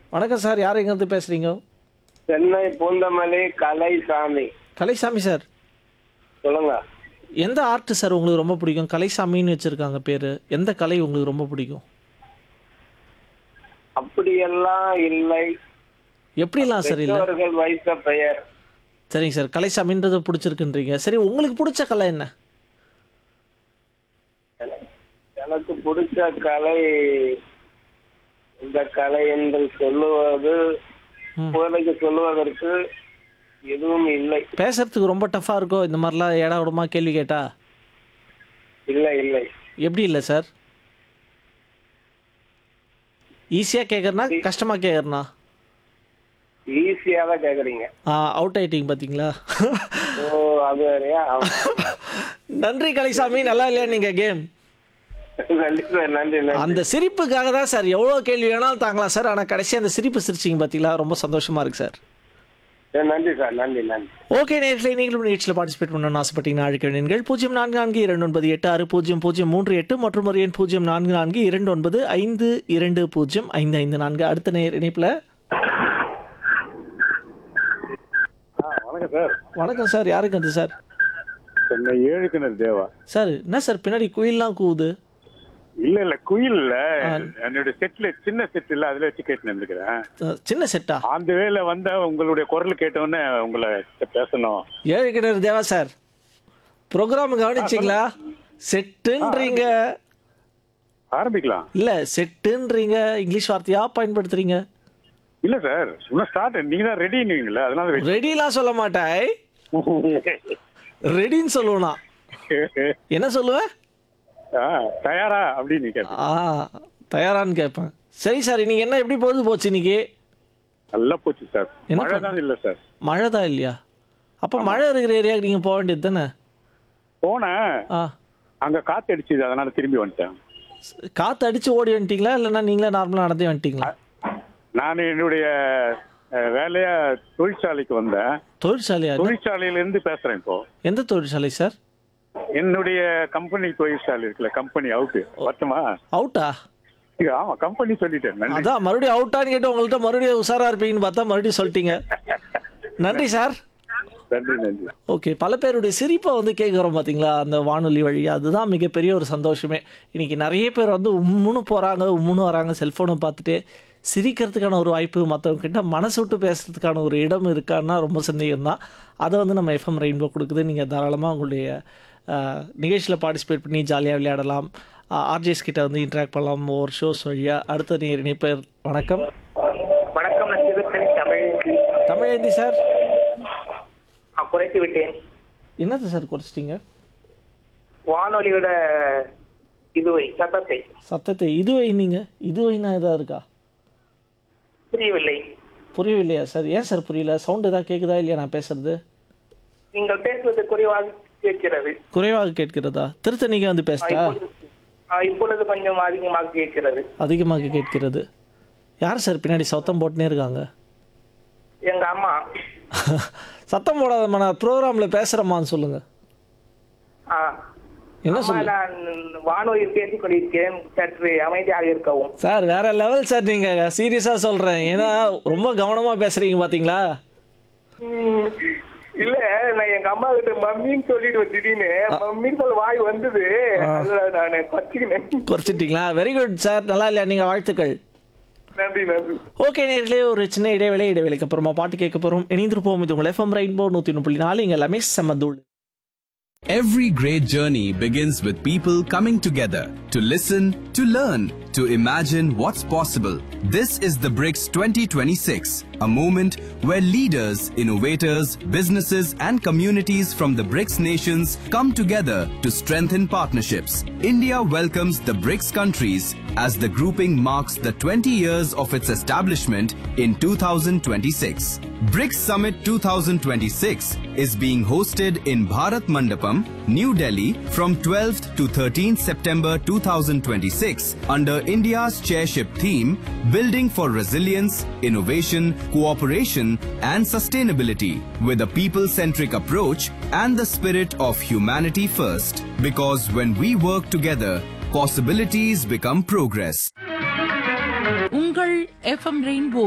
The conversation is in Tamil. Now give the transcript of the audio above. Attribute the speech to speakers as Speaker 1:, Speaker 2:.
Speaker 1: வணக்கம் சார் யார் எங்கேருந்து பேசுறீங்க
Speaker 2: சென்னை பூந்தமல்லி கலைசாமி
Speaker 1: கலைசாமி சார்
Speaker 2: சொல்லுங்க
Speaker 1: எந்த ஆர்ட் சார் உங்களுக்கு ரொம்ப பிடிக்கும் கலைசாமின்னு வச்சிருக்காங்க பேர் எந்த கலை உங்களுக்கு ரொம்ப பிடிக்கும்
Speaker 2: அப்படியெல்லாம் இல்லை
Speaker 1: எப்படிலாம் சார் இல்லை
Speaker 2: பெற்றோர்கள் வைத்த பெயர்
Speaker 1: சரிங்க சார் கலைசாமின்றது பிடிச்சிருக்குன்றீங்க சரி உங்களுக்கு பிடிச்ச கலை என்ன
Speaker 2: எனக்கு பிடிச்ச கலை இந்த கலை என்று சொல்லுவது
Speaker 1: ம்.
Speaker 2: இப்போதைக்கு சொல்லுவதற்கு எதுவும் இல்லை
Speaker 1: பேசுறதுக்கு ரொம்ப டஃப்பாக இருக்கோ இந்த மாதிரிலாம் ஏடா விடமா கேள்வி கேட்டா
Speaker 2: இல்லை இல்லை
Speaker 1: எப்படி இல்லை சார் ஈஸியாக கேட்குறனா கஷ்டமாக கேட்குறனா
Speaker 2: ஈஸியா தான் கேக்குறீங்க
Speaker 1: அவுட் ஆயிட்டீங்க பார்த்தீங்களா
Speaker 2: ஓ அது வேறையா
Speaker 1: நன்றி கலைசாமி நல்லா இல்லையா நீங்கள் கேம்
Speaker 2: நன்றி சார் நன்றி நன்றி
Speaker 1: அந்த சிரிப்புக்காக தான் சார் எவ்வளோ கேள்வி வேணாலும் தாங்கலாம் சார் ஆனால் கடைசி அந்த சிரிப்பு சிரிச்சிங்க பார்த்தீங்களா ரொம்ப சந்தோஷமா இருக்கு சார்
Speaker 2: சரி, நன்றி சார் நன்றி நன்றி
Speaker 1: ஓகே நேர்களை நீங்களும் நிகழ்ச்சியில் பார்ட்டிசிபேட் பண்ணணும்னு ஆசைப்பட்டீங்கன்னா அழைக்க நீங்கள் பூஜ்ஜியம் நான்கு நான்கு இரண்டு ஒன்பது எட்டு ஆறு பூஜ்ஜியம் பூஜ்ஜியம் மூன்று எட்டு மற்றும் ஒரு எண் பூஜ்ஜியம் நான்கு நான்கு இரண்டு ஒன்பது ஐந்து இரண்டு பூஜ்ஜியம் ஐந்து ஐந்து நான்கு அடுத்த நேர் இணைப்பில்
Speaker 3: வணக்கம் சார்
Speaker 1: வணக்கம் சார் யாருக்கு அது சார்
Speaker 3: சென்னை ஏழுக்கிணர் தேவா
Speaker 1: சார் என்ன சார் பின்னாடி குயில்லாம் கூவுது
Speaker 3: இல்ல இல்ல குயில் இல்ல என்னுடைய செட்ல சின்ன செட் இல்ல அதுல வச்சு கேட்டு நின்றுக்கிறேன்
Speaker 1: அஹ், சின்ன செட்டா
Speaker 3: அந்த வேலை வந்த உங்களுடைய குரல் கேட்டவுடனே உங்களை பேசணும்
Speaker 1: ஏழு கிணறு தேவா சார் ப்ரோக்ராம் கவனிச்சிங்களா செட்டுன்றீங்க
Speaker 3: ஆரம்பிக்கலாம்
Speaker 1: இல்ல செட்டுன்றீங்க இங்கிலீஷ் வார்த்தையா பயன்படுத்துறீங்க
Speaker 3: இல்ல சார் இன்னும் ஸ்டார்ட் நீங்க தான் ரெடிங்களா அதனால wait.
Speaker 1: ரெடிலாம் சொல்ல மாட்டாய் ரெடின்னு சொல்லுவேனா என்ன சொல்லுவேன்
Speaker 3: ஆ, தயாரா அப்படின்னு கேட்டேன்
Speaker 1: ஆ தயாரான்னு கேட்பேன் சரி சார் இன்னைக்கு என்ன எப்படி பொழுது போச்சு இன்னைக்கு
Speaker 3: நல்லா போச்சு சார்
Speaker 1: என்ன
Speaker 3: மழை தான் இல்ல சார்
Speaker 1: மழை தான் இல்லையா அப்போ மழை இருக்கிற ஏரியாவுக்கு நீங்கள் போக வேண்டியது தானே
Speaker 3: போனேன்
Speaker 1: ஆ
Speaker 3: அங்க காத்து அடிச்சுது அதனால திரும்பி வந்துட்டேன்
Speaker 1: காற்று அடிச்சு ஓடி வந்துட்டீங்களா இல்லைன்னா நீங்களே நார்மலாக நடந்தே வந்துட்டீங்களா
Speaker 3: நான் என்னுடைய அஹ், வேலையா தொழிற்சாலைக்கு வந்தேன்
Speaker 1: தொழிற்சாலையா
Speaker 3: தொழிற்சாலையில இருந்து பேசுறேன் இப்போ
Speaker 1: எந்த தொழிற்சாலை சார்
Speaker 3: என்னுடைய கம்பெனி தொழிற்சாலை இருக்குல்ல கம்பெனி அவுட்டு பத்துமா
Speaker 1: அவுட்டா
Speaker 3: ஆமா கம்பெனி சொல்லிட்டேன் நன்றி
Speaker 1: அதான் மறுபடியும் அவுட்டான்னு கேட்டு உங்கள்கிட்ட மறுபடியும் உஷாரா இருப்பீங்கன்னு பார்த்தா மறுபடியும் சொல்லிட்டீங்க நன்றி சார்
Speaker 3: நன்றி நன்றி
Speaker 1: ஓகே பல பேருடைய சிரிப்பை வந்து கேட்குறோம் பார்த்தீங்களா அந்த வானொலி வழி அதுதான் மிகப்பெரிய ஒரு சந்தோஷமே இன்னைக்கு நிறைய பேர் வந்து உம்முன்னு போகிறாங்க உம்முன்னு வராங்க செல்ஃபோனை பார்த்துட்டு சிரிக்கிறதுக்கான ஒரு வாய்ப்பு மற்றவங்க கிட்ட மனசு விட்டு பேசுறதுக்கான ஒரு இடம் இருக்கான்னா ரொம்ப சந்தேகம் தான் அதை வந்து நம்ம எஃப்எம் ரெயின்போ கொடுக்குது நீங்கள் தாராளமாக உங்களுடைய நிகழ்ச்சியில் பார்ட்டிசிபேட் பண்ணி ஜாலியாக விளையாடலாம் ஆர்ஜிஎஸ் கிட்ட வந்து இன்ட்ராக்ட் பண்ணலாம் ஒரு ஷோஸ் வழியாக அடுத்த நீர் இணைப்பர் வணக்கம்
Speaker 2: வணக்கம் நான் சிவகணி தமிழ்
Speaker 1: தமிழேந்தி சார்
Speaker 2: குறைத்து விட்டேன்
Speaker 1: என்னது சார் குறைச்சிட்டிங்க
Speaker 2: வானொலியோட இதுவை சத்தத்தை
Speaker 1: சத்தத்தை இதுவை நீங்கள் இதுவைனா எதாவது இருக்கா
Speaker 2: புரியவில்லை
Speaker 1: புரியவில்லையா சார் ஏன் சார் புரியல சவுண்ட் ஏதாவது கேட்குதா இல்லையா நான் பேசுறது
Speaker 2: நீங்கள் பேசுவது குறைவாக கேட்கிறது
Speaker 1: குறைவாக கேட்கிறதா திருத்தணிக்கு வந்து பேசுதா
Speaker 2: இப்பொழுது- ஆ, இப்பொழுது கொஞ்சம் அதிகமாக கேட்கிறது
Speaker 1: அதிகமாக கேட்கிறது யார் சார் பின்னாடி சத்தம் போட்டுனே இருக்காங்க
Speaker 2: எங்க அம்மா
Speaker 1: சத்தம் போடாதம்மா நான் ப்ரோக்ராமில் பேசுகிறேம்மான்னு சொல்லுங்கள்
Speaker 2: ஆ,
Speaker 1: என்ன
Speaker 2: அம்மா,
Speaker 1: சொல்லு
Speaker 2: நான் வானொலியில் பேசிக் கொண்டிருக்கிறேன் சற்று அமைதியாக இருக்கவும்
Speaker 1: சார் வேற லெவல் சார் நீங்கள் சீரியஸாக சொல்கிறேன் ஏன்னா ரொம்ப கவனமாக பேசுகிறீங்க பார்த்தீங்களா
Speaker 2: ம், இல்ல நான் எங்க அம்மா கிட்ட மம்மின்னு சொல்லிட்டு திடீர்னு மம்மின்னு சொல்ல வாய் வந்தது அதுல நான் பச்சுக்கினேன்
Speaker 1: குறைச்சிட்டிங்களா வெரி குட் சார் நல்லா இல்லையா நீங்கள் வாழ்த்துக்கள்
Speaker 2: நன்றி நன்றி
Speaker 1: ஓகே நேர்களே ஒரு சின்ன இடைவேளை இடைவேளைக்கு அப்புறமா பாட்டு கேட்க போகிறோம் இணைந்திருப்போம் இது உங்கள் எஃப்எம் ரெயின்போ நூற்றி ஒன்று புள்ளி நாலு இங்கே எல்லாமே செம்மதூள்
Speaker 4: Every great journey begins with people coming together to listen, to learn, to imagine what's possible. This is the BRICS 2026, a moment where leaders, innovators, businesses, and communities from the BRICS nations come together to strengthen partnerships. India welcomes the BRICS countries as the grouping marks the 20 years of its establishment in 2026. BRICS Summit 2026 is being hosted in Bharat Mandapam, New Delhi from 12th to 13th September 2026 under India's chairship theme Building for Resilience, Innovation, Cooperation and Sustainability with a people-centric approach and the spirit of humanity first. Because when we work together, possibilities become progress.
Speaker 5: உங்கள் எஃப்எம் ரெயின்போ